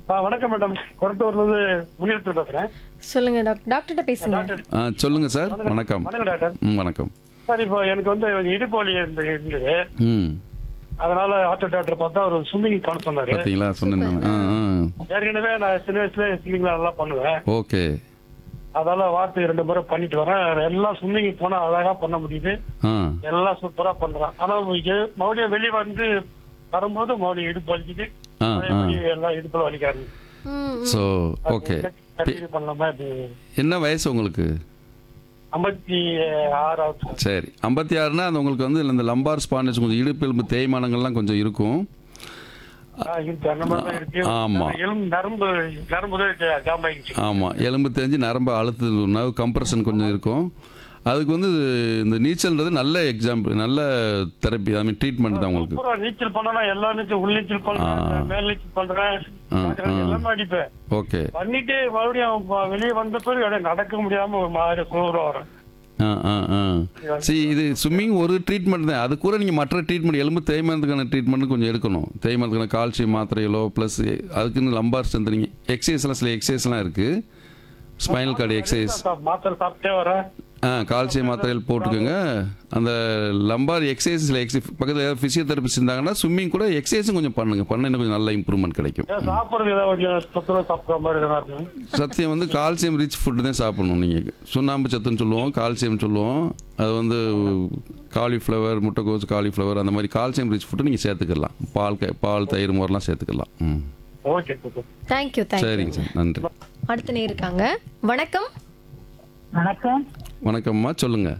ஆ, வணக்கம் மேடம் கொரட்டூர்ல இருந்து முனியத்தில் பேசுறேன் சொல்லுங்க டாக்டர் டாக்டர்கிட்ட பேசுங்க டாக்டர் ஆ சொல்லுங்க சார் வணக்கம் வணக்கம் டாக்டர் ம் வணக்கம் சார் இப்போ எனக்கு வந்து இடுப்பு வலி இருந்து- இருந்தது ம் அதனால ஆட்டோ டாக்டர் பார்த்தா ஒரு ஸ்விம்மிங் பண்ண சொன்னாரு பார்த்தீங்களா சொன்னேன் நான். ஆ ஆ ஏற்கனவே நான் சின்ன வயசுல ஸ்விம்மிங் நல்லா பண்ணுவேன் ஓகே அதனால வாரத்துக்கு ரெண்டு முறை பண்ணிட்டு வரேன் எல்லாம் ஸ்விம்மிங் போனா அழகா பண்ண முடியுது ஆ எல்லாம் சூப்பரா பண்றேன் ஆனா இங்க மறுபடியும் வெளியே வந்து வரும்போது மறுபடியும் இடுப்பு வலிக்குது ஆ ஆ மறுபடியும் எல்லாம் இடுப்புல வலிக்காது ம், ஸோ ஓகே கண்டினியூ பண்ணலாமா இது என்ன வயசு உங்களுக்கு ஐம்பத்தி ஆறாவது சரி ஐம்பத்தி ஆறுனா அது உங்களுக்கு வந்து இந்த லம்பார் ஸ்பாண்டஸ் கொஞ்சம் இடுப்பு எலும்பு தேய்மானங்கள்லாம் கொஞ்சம் இருக்கும் ஆ, இருக்கு அந்த மாதிரி தான் இருக்கு ஆமா. எலும்பு நரம்பு நரம்பு தான் ஜாம் ஆயிடுச்சு ஆமாம் எலும்பு தேஞ்சு நரம்பு அழுத்து நர்வ் கம்ப்ரெஷன் கொஞ்சம் இருக்கும் அதுக்கு வந்து இந்த நீச்சல்ன்றது நல்ல எக்ஸாம்பிள் நல்ல தெரப்பி ஐ மீன் ட்ரீட்மெண்ட் தான் உங்களுக்கு அப்புறம் நீச்சல் பண்ணனா எல்லா நீச்சல் உள் நீச்சல் பண்றேன் மேல் நீச்சல் பண்றேன் ஆ, பார்க்கறேன், ஆ. எல்லாமே அடிப்பேன் ஓகே பண்ணிட்டு மறுபடியும் ப- வெளியே வந்த பிறகு அப்படியே நடக்க முடியாம ஒரு மாதிரி குளிர வரேன் ஆ ஆ ஆ சரி இது ஸ்விம்மிங் ஒரு ட்ரீட்மெண்ட் தான் அது கூட நீங்கள் மற்ற ட்ரீட்மெண்ட் எலும்பு தேய்மானத்துக்கான ட்ரீட்மெண்ட் கொஞ்சம் எடுக்கணும் தேய்மானத்துக்கான கால்சியம் மாத்திரைகளோ ப்ளஸ் அதுக்குன்னு லம்பார் ஸ்ட்ரென்த் நீங்கள் எக்ஸசைஸ்லாம் சில எக்ஸசைஸ்லாம் இருக்குது ஸ்பைனல் கார்டு எக்ஸசைஸ் மாத்திரை சாப்பிட்டே வரேன் ஆ கால்சியம் மாத்திரைகள் போட்டுக்கோங்க அந்த லம்பார் எக்ஸசைஸில் எக்ஸசைஸ் பக்கத்தில் ஏதாவது ஃபிசியோதெரபிஸ்ட் இருந்தாங்கன்னா ஸ்விம்மிங் கூட எக்ஸசைஸும் கொஞ்சம் பண்ணுங்க பண்ண இன்னும் கொஞ்சம் நல்ல இம்ப்ரூவ்மெண்ட் கிடைக்கும் ஏன் சாப்பிடுறது ஏதாவது கொஞ்சம் தொந்தரவு சாப்பிட்ற மாதிரி எதனா இருக்கு சத்தியம் வந்து கால்சியம் ரிச் ஃபுட்டு தான் சாப்பிடணும் நீங்கள் சுண்ணாம்பு சத்துன்னு சொல்லுவோம் கால்சியம் சொல்லுவோம் அது வந்து காலிஃப்ளவர் முட்டைக்கோஸ் காலிஃப்ளவர் அந்த மாதிரி கால்சியம் ரிச் ஃபுட்டு நீங்கள் சேர்த்துக்கலாம் பால் க- பால் தயிர் மோரெலாம் சேர்த்துக்கலாம் ம் ஓகே சூப்பர் தேங்க்யூ தேங்க்யூ சரிங்க சார் நன்றி அடுத்த நேர் இருக்காங்க வணக்கம் வணக்கம் வணக்கம்மா சொல்லுங்கள்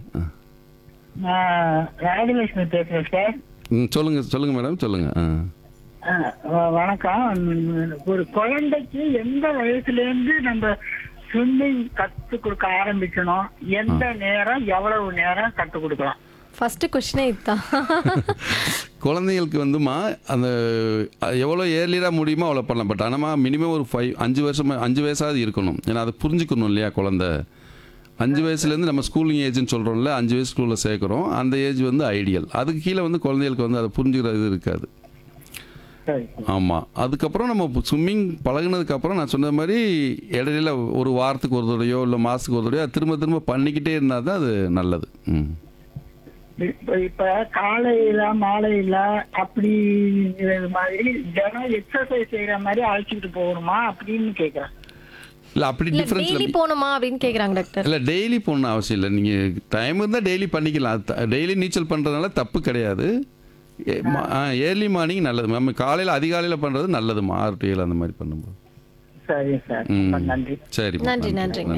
நான் ராஜலட்சுமி பேசுறேன் சார் ம் சொல்லுங்கள் சொல்லுங்கள் மேடம் சொல்லுங்கள் ஆ ஆ, வ- வணக்கம் ம், ஒரு குழந்தைக்கு எந்த வயசுல இருந்து நம்ம ஸ்விம்மிங் கத்து கொடுக்க ஆரம்பிக்கணும் எந்த நேரம் எவ்வளவு நேரம் கத்து கொடுக்கலாம் ஃபர்ஸ்ட் கொஸ்டினே இதுதான் குழந்தைங்களுக்கு வந்துமா அந்த அஹ், எவ்வளோ ஏர்லியராக முடியுமோ அவ்வளோ பண்ணலாம் பட் ஆனால் மினிமம் ஒரு ஃபைவ் அஞ்சு வருஷம் அஞ்சு வயசாவது இருக்கணும் ஏன்னா அதை புரிஞ்சுக்கணும் இல்லையா குழந்தை அஞ்சு வயசுலேருந்து நம்ம ஸ்கூலிங் ஏஜ்னு சொல்கிறோம்ல அஞ்சு வயசு ஸ்கூலில் சேர்க்குறோம் அந்த ஏஜ் வந்து ஐடியல் அதுக்கு கீழே வந்து குழந்தைகளுக்கு வந்து அதை புரிஞ்சுக்கிற இது இருக்காது சரி ஆமாம் அதுக்கப்புறம் நம்ம ஸ்விம்மிங் பழகுனதுக்கப்புறம் நான் சொன்ன மாதிரி இடையில ஒரு வாரத்துக்கு ஒரு தடவையோ இல்லை மாதத்துக்கு ஒரு தடவையோ அது திரும்ப திரும்ப பண்ணிக்கிட்டே இருந்தால் தான் அது நல்லது ம் இப்ப இப்ப காலையில மாலையில அப்படிங்கிறது மாதிரி தினம் எக்ஸசைஸ் செய்யற மாதிரி அழைச்சிட்டு போகணுமா அப்படின்னு கேக்குறேன் இல்லை அப்படி இல்ல டிஃப்ரென்ஸ் டெய்லி போகணுமா அப்படின்னு கேக்குறாங்க டாக்டர் இல்லை டெய்லி போகணும் அவசியம் இல்லை நீங்கள் டைம் இருந்தால் டெய்லி பண்ணிக்கலாம் டெய்லி நீச்சல் பண்ணுறதுனால தப்பு கிடையாது ஏர்லி மார்னிங் நல்லது நம்ம காலையில் அதிகாலையில் பண்ணுறது நல்லதுமா ஆறு டு ஏழு அந்த மாதிரி பண்ணும்போது சரி சார் ம். ரொம்ப நன்றி சரி நன்றி, நன்றிங்க.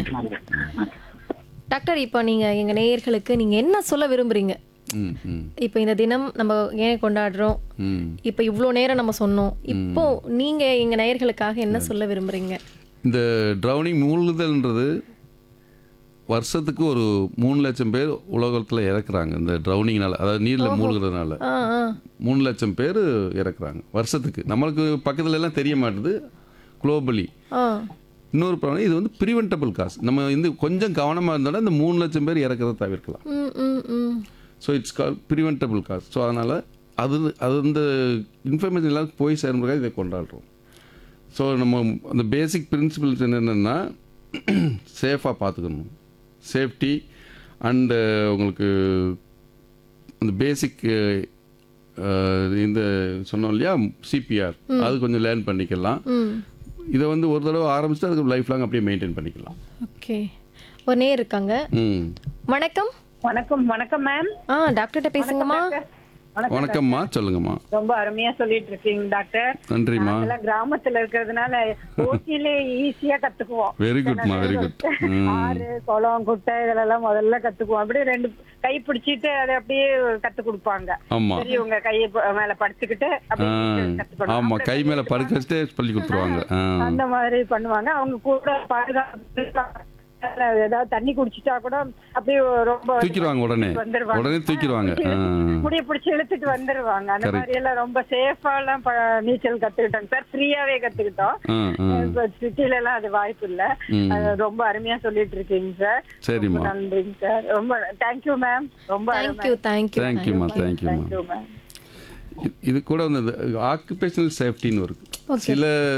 டாக்டர் இப்போ நீங்க எங்க நேயர்களுக்கு நீங்க என்ன சொல்ல விரும்புறீங்க ம் ம் இப்போ இந்த தினம் நம்ம ஏன் கொண்டாடுறோம் ம் இப்போ இவ்வளோ நேரம் நம்ம சொன்னோம் இப்போ நீங்க எங்க நேயர்களுக்காக என்ன சொல்ல விரும்புறீங்க இந்த ட்ரௌனிங் மூழ்குதல்ன்றது வருஷத்துக்கு ஒரு மூணு லட்சம் பேர் உலகத்தில் இறக்குறாங்க இந்த ட்ரௌனிங்னால அதாவது நீரில் மூழ்குறதுனால ஆ ஆ மூணு லட்சம் பேர் இறக்குறாங்க வருஷத்துக்கு நம்மளுக்கு பக்கத்துல எல்லாம் தெரிய மாட்டுது குளோபலி ஆ இன்னொரு ப்ராப்ளம் இது வந்து ப்ரிவென்டபிள் காஸ் நம்ம வந்து கொஞ்சம் கவனமாக இருந்தாலும் இந்த மூணு லட்சம் பேர் இறக்கிறத தவிர்க்கலாம் ம் ம் ம் so it's all preventable cause so அதனால் அது அது இந்த இன்ஃபர்மேஷன் எல்லாம் போய் சேரும்போது இதை கொண்டாடுறோம் ஸோ நம்ம அந்த பேசிக் பிரின்சிபல்ஸ் என்னென்னா சேஃபாக பார்த்துக்கணும் சேஃப்டி அண்டு உங்களுக்கு அந்த பேசிக் இந்த சொன்னோம் இல்லையா சிபிஆர் அது கொஞ்சம் லேர்ன் பண்ணிக்கலாம் ம் இதை வந்து ஒரு தடவை ஆரம்பிச்சுட்டு அதுக்கு லைஃப் லாங் அப்படியே மெயின்டைன் பண்ணிக்கலாம் ஓகே ஒரு நேர் இருக்காங்க ம் வணக்கம் வணக்கம் வணக்கம் மேம் ஆ டாக்டர்கிட்ட பேசுங்கம்மா வணக்கம்மா சொல்லுங்கம்மா ரொம்ப அருமையா சொல்லிட்டு இருக்கீங்க டாக்டர் நன்றிம்மா நாங்கெல்லாம் கிராமத்துல இருக்கிறதுனால ஓட்டிலே ஈஸியா கத்துக்குவோம் வெரி குட்மா வெரி குட் ம் ஆறு குளம் குட்டை இதெல்லாம் முதல்ல கத்துக்குவோம் அப்படியே ரெண்டு கை பிடிச்சிட்டு அதை அப்படியே கத்து கொடுப்பாங்க ஆமா பெரியவங்க கையை ப- மேல படுத்துக்கிட்டு ஆ, அப்படியே கத்துக்கணும் ஆமா அப்படியே கை மேல படுக்க வச்சுட்டு சொல்லி கொடுத்துருவாங்க ஆ. அந்த மாதிரி பண்ணுவாங்க அவங்க கூட பாதுகாப்பு ஏதாவது தண்ணி குடிச்சிட்டா கூட அப்படியே ரொம்ப தூக்கிடுவாங்க உடனே வந்துருவாங்க. உடனே தூக்கிடுவாங்க ஆ. முடிய பிடிச்சி இழுத்துட்டு வந்துருவாங்க அந்த Correct. மாதிரி எல்லாம் ரொம்ப சேஃபா எல்லாம் ப- நீச்சல் கத்துக்கிட்டோம் சார் ஃப்ரீயாவே கத்துக்கிட்டோம் ஆ, ஆ. இப்ப சிட்டில எல்லாம் அது வாய்ப்பு இல்ல ம். அது ரொம்ப அருமையா சொல்லிட்டு இருக்கீங்க சார் சரிம்மா ரொம்ப நன்றிங்க சார் ரொம்ப தேங்க்யூ மேம் ரொம்ப தேங்க்யூ தேங்க்யூ தேங்க்யூம்மா தேங்க்யூம்மா தேங்க்யூ மேம் இது கூட வந்து ஆக்குபேஷனல் சேஃப்டின்னு இருக்கு Okay. சில